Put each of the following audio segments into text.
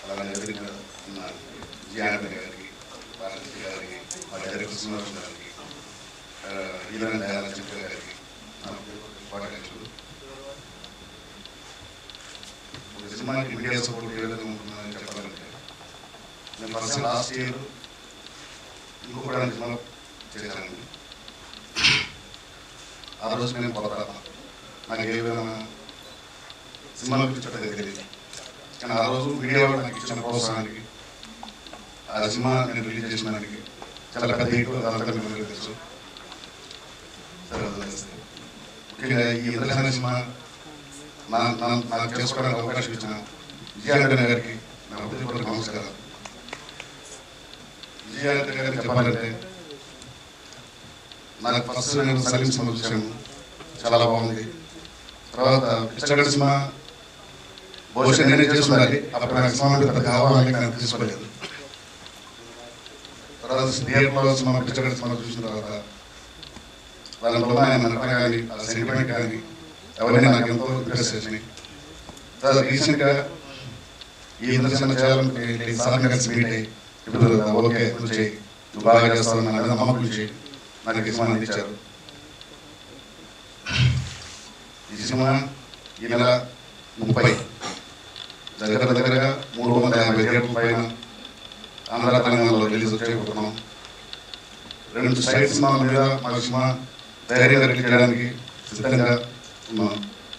అలాగే ఎదురుగా ఉన్న జియానపల్లి గారికి భారతి గారికి మా డైరెక్టర్ శ్రీనివాస్ గారికి ఈవెన్ దయాలక్ష్మి గారికి నా శుభాకాంక్షలు ఒక సినిమాకి మీడియా సపోర్ట్ ఏ విధంగా ఉంటుందని చెప్పాలంటే నేను ఫస్ట్ లాస్ట్ ఇయర్ ఇంకొకటి సినిమా చేశానండి ఆ రోజు నేను కొత్త నాకు ఏ విధమైన సినిమాల గురించి చెప్పేది తెలియదు కానీ ఆ రోజు మీడియా వాళ్ళు నాకు ఇచ్చిన ప్రోత్సాహానికి ఆ సినిమా నేను రిలీజ్ చేసిన దానికి చాలా పెద్ద హిట్ అదంతా మీకు అందరికీ తెలుసు సరే వదిలేస్తే. ముఖ్యంగా ఈ ఇంద్రసేన సినిమా నా నా- నాకు చేసుకోవడానికి అవకాశం ఇచ్చిన విజయానందన్ గారికి నా హృదయపూర్వక నమస్కారం విజయానందన్ గారికి చెప్పాలంటే నాకు ఫస్ట్ నేను సలీం సినిమా చూశాను చాలా బాగుంది తర్వాత పిచ్చగడ సినిమా బహుశా నేనే చేస్తుండాలి అప్పుడు నాకు సినిమా అంటే పెద్ద కావాలని నేను తీసుకోలేదు తర్వాత థియేటర్లో సినిమా పిచ్చగడ సినిమా చూసిన తర్వాత దాంట్లో ఉన్న ఆయన నటన కానీ ఆ సెంటిమెంట్ కానీ అవన్నీ నాకు ఎంతో ఇంట్రెస్ట్ చేసినాయి తర్వాత రీసెంట్గా ఈ ఇంద్రసేన చేయాలని సార్ని కలిసి మీట్ అయ్యి ఇప్పుడు ఓకే నువ్వు చేయి నువ్వు బాగా చేస్తావు నా మీద నమ్మకం చేయి నాకు ఈ సినిమా అందించారు ఈ సినిమా ఈ నెల ముప్పై దగ్గర దగ్గరగా మూడు వందల యాభై థియేటర్ల పైన ఆంధ్ర తెలంగాణలో రిలీజ్ చేయబోతున్నాం రెండు సైడ్ సినిమాల మీద మా సినిమా ధైర్యంగా రిలీజ్ చేయడానికి సిద్ధంగా ఉన్నాం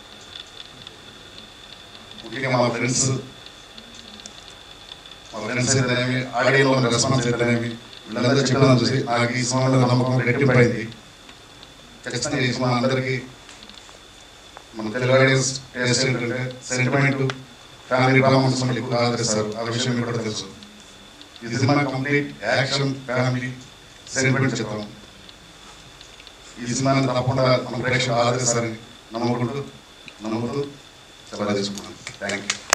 ముఖ్యంగా మా ఫ్రెండ్స్ మా ఫ్రెండ్స్ అయితేనేమి ఆడియోలో ఉన్న రెస్పాన్స్ అయితేనేమి వీళ్ళందరూ చెప్పడం చూసి నాకు ఈ సినిమా మీద నమ్మకం రెట్టింపైంది ఖచ్చితంగా ఈ సినిమా అందరికీ మన తెలుగు ఆడియన్స్ టేస్ట్ ఏంటంటే సెంటిమెంట్ ఫ్యామిలీ డ్రామా సినిమాలు ఎక్కువ ఆదరిస్తారు ఆ విషయం మీకు కూడా తెలుసు ఈ cinema complete action family sentiment చిత్రం ఈ సినిమాని తప్పకుండా మన ప్రేక్షకులు ఆదరిస్తారని నమ్ముకుంటూ నమ్ముతూ సెలవు తీసుకున్నాను థ్యాంక్ యూ